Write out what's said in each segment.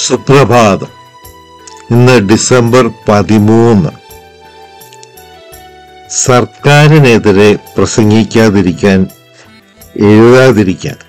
സുപ്രഭാതം ഇന്ന് ഡിസംബർ പതിമൂന്ന് സർക്കാരിനെതിരെ പ്രസംഗിക്കാതിരിക്കാൻ എഴുതാതിരിക്കാൻ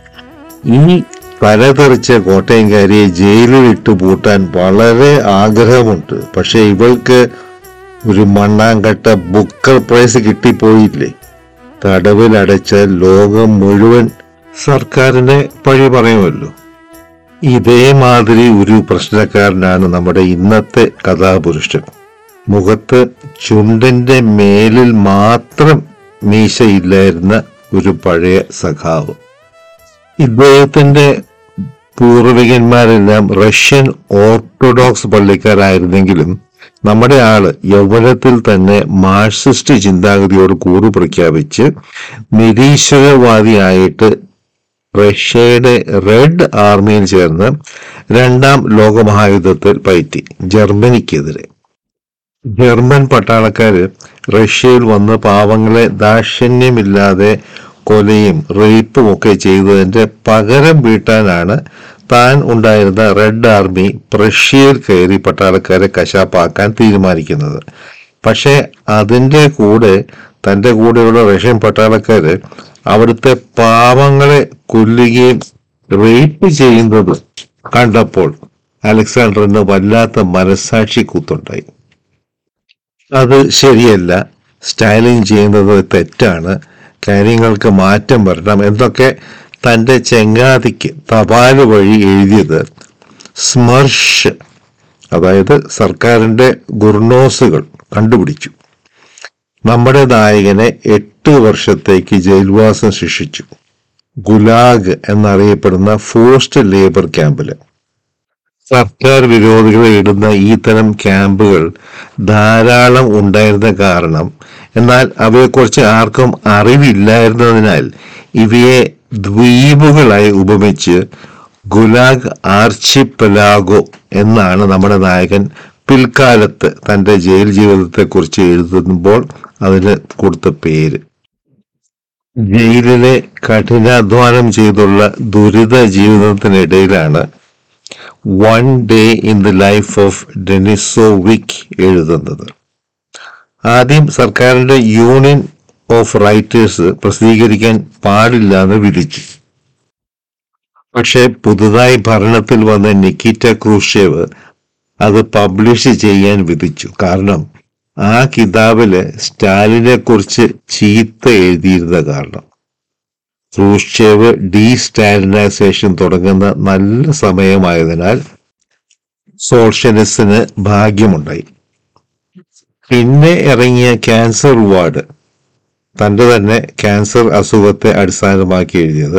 ഈ പലതെറിച്ച കോട്ടയംകാരിയെ ജയിലിൽ ഇട്ട് പൂട്ടാൻ വളരെ ആഗ്രഹമുണ്ട് പക്ഷെ ഇവൾക്ക് ഒരു മണ്ണാങ്കട്ട ബുക്കർ പ്രൈസ് കിട്ടിപ്പോയില്ലേ തടവിലടച്ച ലോകം മുഴുവൻ സർക്കാരിനെ പഴി പറയുമല്ലോ ഇതേമാതിരി ഒരു പ്രശ്നക്കാരനാണ് നമ്മുടെ ഇന്നത്തെ കഥാപുരുഷൻ മുഖത്ത് ചുണ്ടിന്റെ മേലിൽ മാത്രം മീശയില്ലായിരുന്ന ഒരു പഴയ സഖാവ് ഇദ്ദേഹത്തിന്റെ പൂർവികന്മാരെല്ലാം റഷ്യൻ ഓർത്തഡോക്സ് പള്ളിക്കാരായിരുന്നെങ്കിലും നമ്മുടെ ആള് യൗവനത്തിൽ തന്നെ മാർക്സിസ്റ്റ് ചിന്താഗതിയോട് കൂറു പ്രഖ്യാപിച്ച് നിരീശ്വരവാദിയായിട്ട് റഷ്യയുടെ റെഡ് ആർമിയിൽ ചേർന്ന് രണ്ടാം ലോകമഹായുദ്ധത്തിൽ പയറ്റി ജർമ്മനിക്കെതിരെ ജർമ്മൻ പട്ടാളക്കാര് റഷ്യയിൽ വന്ന് പാവങ്ങളെ ദാക്ഷിണ്യമില്ലാതെ കൊലയും റേപ്പും ഒക്കെ ചെയ്തതിന്റെ പകരം വീട്ടാനാണ് താൻ ഉണ്ടായിരുന്ന റെഡ് ആർമി പ്രഷ്യയിൽ കയറി പട്ടാളക്കാരെ കശാപ്പാക്കാൻ തീരുമാനിക്കുന്നത് പക്ഷേ അതിന്റെ കൂടെ തന്റെ കൂടെയുള്ള റഷ്യൻ പട്ടാളക്കാര് അവിടുത്തെ പാവങ്ങളെ കൊല്ലുകയും റേപ്പ് ചെയ്യുന്നത് കണ്ടപ്പോൾ അലക്സാണ്ടറിന് വല്ലാത്ത മനസാക്ഷി കൂത്തുണ്ടായി അത് ശരിയല്ല സ്റ്റൈലിംഗ് ചെയ്യുന്നത് തെറ്റാണ് കാര്യങ്ങൾക്ക് മാറ്റം വരണം എന്നൊക്കെ തന്റെ ചെങ്ങാതിക്ക് തപാല് വഴി എഴുതിയത് സ്മർഷ് അതായത് സർക്കാരിന്റെ ഗുർണോസുകൾ കണ്ടുപിടിച്ചു നമ്മുടെ നായകനെ എട്ട് വർഷത്തേക്ക് ജയിൽവാസം ശിക്ഷിച്ചു ഗുലാഗ് എന്നറിയപ്പെടുന്ന ഫോഴ്സ്ഡ് ലേബർ ക്യാമ്പില് സർക്കാർ വിരോധികളെ ഇടുന്ന ഈ തരം ക്യാമ്പുകൾ ധാരാളം ഉണ്ടായിരുന്ന കാരണം എന്നാൽ അവയെക്കുറിച്ച് ആർക്കും അറിവില്ലായിരുന്നതിനാൽ ഇവയെ ദ്വീപുകളായി ഉപമിച്ച് ഗുലാഗ് ആർച്ചിപ്പലാഗോ എന്നാണ് നമ്മുടെ നായകൻ പിൽക്കാലത്ത് തന്റെ ജയിൽ ജീവിതത്തെക്കുറിച്ച് എഴുതുമ്പോൾ അതിന് കൊടുത്ത പേര് ജയിലിലെ കഠിനാധ്വാനം ചെയ്തുള്ള ദുരിത ജീവിതത്തിനിടയിലാണ് one day in the life of Denisovich എഴുതുന്നത് ആദ്യം സർക്കാരിന്റെ യൂണിയൻ ഓഫ് റൈറ്റേഴ്സ് പ്രസിദ്ധീകരിക്കാൻ പാടില്ല എന്ന് വിധിച്ചു പക്ഷെ പുതുതായി ഭരണത്തിൽ വന്ന നിക്കിറ്റ ക്രൂഷേവ് അത് പബ്ലിഷ് ചെയ്യാൻ വിധിച്ചു കാരണം ആ കിതാബില് സ്റ്റാലിനെ കുറിച്ച് ചീത്ത എഴുതിയിരുന്ന കാരണം ക്രൂഷേവ് ഡീസ്റ്റാലിനൈസേഷൻ തുടങ്ങുന്ന നല്ല സമയമായതിനാൽ സോഷ്യലിസ്റ്റിന് ഭാഗ്യമുണ്ടായി പിന്നെ ഇറങ്ങിയ ക്യാൻസർ വാർഡ് തന്റെ തന്നെ ക്യാൻസർ അസുഖത്തെ അടിസ്ഥാനമാക്കി എഴുതിയത്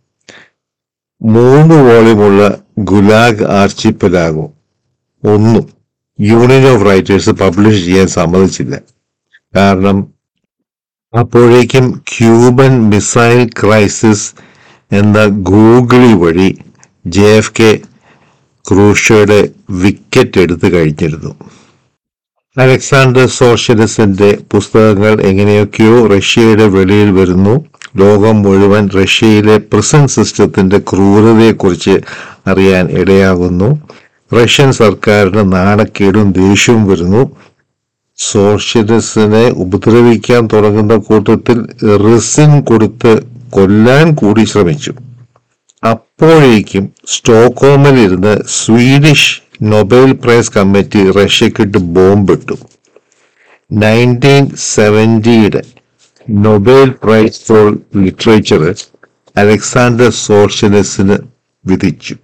മൂന്ന് വോളിയമുള്ള ഗുലാഗ് ആർച്ചിപ്പലാഗോ ഒന്നും യൂണിയൻ ഓഫ് റൈറ്റേഴ്സ് പബ്ലിഷ് ചെയ്യാൻ സമ്മതിച്ചില്ല കാരണം അപ്പോഴേക്കും ക്യൂബൻ മിസൈൽ ക്രൈസിസ് എന്ന ഗൂഗിളി വഴി ജെ എഫ് കെ ക്രൂഷയുടെ വിക്കറ്റ് എടുത്തു കഴിഞ്ഞിരുന്നു അലക്സാണ്ടർ സോഷ്യലിസ്റ്റിന്റെ പുസ്തകങ്ങൾ എങ്ങനെയൊക്കെയോ റഷ്യയുടെ വെളിയിൽ വരുന്നു ലോകം മുഴുവൻ റഷ്യയിലെ പ്രസന്റ് സിസ്റ്റത്തിന്റെ ക്രൂരതയെക്കുറിച്ച് അറിയാൻ ഇടയാകുന്നു റഷ്യൻ സർക്കാരിന് നാണക്കേടും ദേഷ്യവും വരുന്നു സോഷ്യലിസ്റ്റിനെ ഉപദ്രവിക്കാൻ തുടങ്ങുന്ന കൂട്ടത്തിൽ റിസിൻ കൊടുത്ത് കൊല്ലാൻ കൂടി ശ്രമിച്ചു അപ്പോഴേക്കും സ്റ്റോക്ക്ഹോമിൽ ഇരുന്ന് സ്വീഡിഷ് നൊബേൽ പ്രൈസ് കമ്മിറ്റി റഷ്യക്കിട്ട് ബോംബിട്ടു നയൻറ്റീൻ സെവൻറ്റിയുടെ Nobel prize for literature Alexander സോഷ്യലിസ്റ്റിന് വിധിച്ചു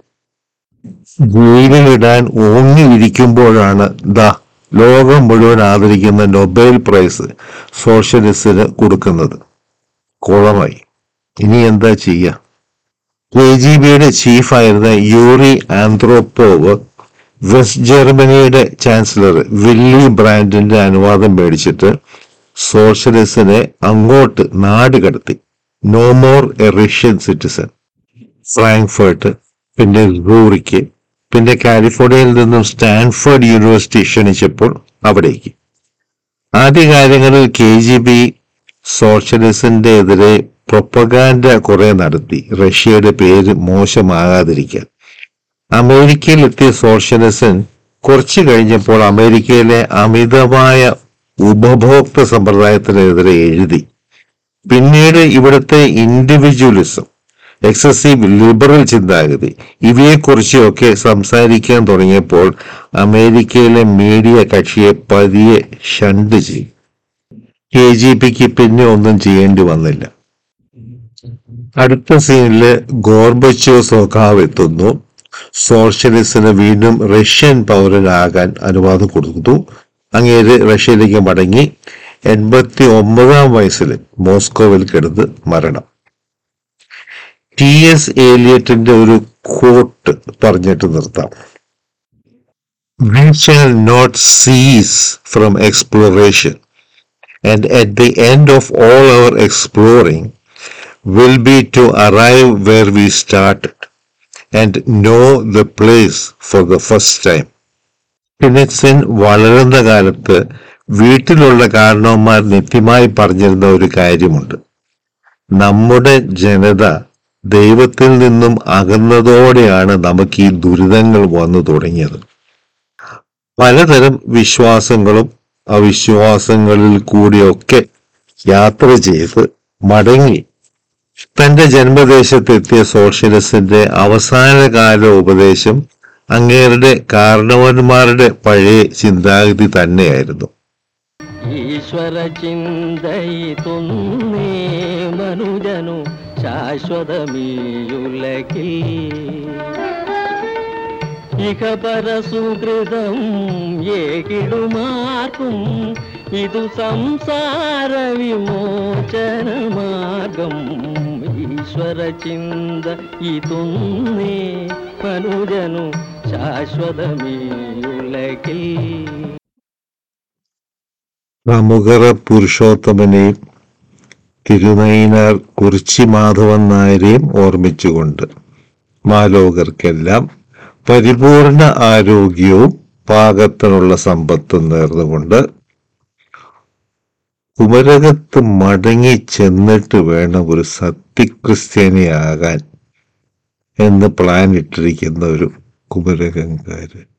ജയിലിലിടാൻ ഓങ്ങിയിരിക്കുമ്പോഴാണ് ദാ ലോകം മുഴുവൻ ആദരിക്കുന്ന നൊബേൽ പ്രൈസ് സോഷ്യലിസ്റ്റിന് കൊടുക്കുന്നത് കുളമായി ഇനി എന്താ ചെയ്യുക കെ ജി ബിയുടെ ചീഫായിരുന്ന യൂറി ആന്ത്രോപ്പോവ് വെസ്റ്റ് ജർമ്മനിയുടെ ചാൻസലർ വില്ലി ബ്രാൻഡിന്റെ അനുവാദം മേടിച്ചിട്ട് സോഷ്യലിസ്റ്റിനെ അങ്ങോട്ട് നാട് കടത്തി no more a Russian citizen Frankfurt പിന്നെ റൂറിക്ക് പിന്നെ കാലിഫോർണിയയിൽ നിന്നും സ്റ്റാൻഫോർഡ് യൂണിവേഴ്സിറ്റി ക്ഷണിച്ചപ്പോൾ അവിടേക്ക് ആദ്യകാലങ്ങളിൽ കെ ജി ബി സോഷ്യലിസത്തിന്റെ എതിരെ പ്രൊപ്പഗാൻഡ കുറെ നടത്തി റഷ്യയുടെ പേര് മോശമാകാതിരിക്കാൻ അമേരിക്കയിലെത്തിയ സോഷ്യലിസൻ കുറച്ചു കഴിഞ്ഞപ്പോൾ അമേരിക്കയിലെ അമിതമായ ഉപഭോക്തൃ സമ്പ്രദായത്തിനെതിരെ എഴുതി പിന്നീട് ഇവിടുത്തെ ഇൻഡിവിജ്വലിസം എക്സസീവ് ലിബറൽ ചിന്താഗതി ഇവയെക്കുറിച്ചൊക്കെ സംസാരിക്കാൻ തുടങ്ങിയപ്പോൾ അമേരിക്കയിലെ മീഡിയ കക്ഷിയെ പതിയെ ഷണ്ട് ചെയ്യും കെ ജി പിക്ക് പിന്നെ ഒന്നും ചെയ്യേണ്ടി വന്നില്ല അടുത്ത സീനില് ഗോർബച്ചോ സോഖാവ് എത്തുന്നു സോഷ്യലിസ്റ്റിന് വീണ്ടും റഷ്യൻ പൗരനാകാൻ അനുവാദം കൊടുത്തു അങ്ങേര് റഷ്യയിലേക്ക് മടങ്ങി എൺപത്തി ഒമ്പതാം വയസ്സിൽ മോസ്കോവിൽ കിടന്ന് മരണം ടി എസ് ഏലിയറ്റിന്റെ ഒരു കോട്ട് പറഞ്ഞിട്ട് നിർത്താം We shall not cease from exploration, and at the end of all our exploring will be to arrive where we started and know the place for the first time. ഫിനിക്സൻ വളരുന്ന കാലത്ത് വീട്ടിലുള്ള കാരണവന്മാർ നിത്യമായി പറഞ്ഞിരുന്ന ഒരു കാര്യമുണ്ട് നമ്മുടെ ജനത ദൈവത്തിൽ നിന്നും അകന്നതോടെയാണ് നമുക്ക് ഈ ദുരിതങ്ങൾ വന്നു തുടങ്ങിയത് പലതരം വിശ്വാസങ്ങളും അവിശ്വാസങ്ങളിൽ കൂടിയൊക്കെ യാത്ര ചെയ്ത് മടങ്ങി തന്റെ ജന്മദേശത്തെത്തിയ സോഷ്യലിസ്റ്റിന്റെ അവസാനകാല ഉപദേശം അങ്ങേരുടെ കാരണവന്മാരുടെ പഴയ ചിന്താഗതി തന്നെയായിരുന്നു ഈശ്വര ചിന്തയിതൊന്നേ മനുജനു ശാശ്വതമീയുലകിൽ ഇഹ പരസുകൃതം ഏകിടുമാർക്കും ഇതു സംസാര വിമോചന മാർഗം ഈശ്വര ചിന്ത ഇതൊന്നേ മനുജനു ശാശ്വതമീയുലകിൽ പ്രമുഖർ പുരുഷോത്തമനെയും തിരുനൈനാർ കുറിച്ചി മാധവൻ നായരെയും ഓർമ്മിച്ചുകൊണ്ട് മാലോകർക്കെല്ലാം പരിപൂർണ ആരോഗ്യവും പാകത്തിനുള്ള സമ്പത്തും നേർന്നുകൊണ്ട് കുമരകത്ത് മടങ്ങി ചെന്നിട്ട് വേണം ഒരു സത്യക്രിസ്ത്യാനിയാകാൻ എന്ന് പ്ലാൻ ഇട്ടിരിക്കുന്ന ഒരു കുമരകംകാരൻ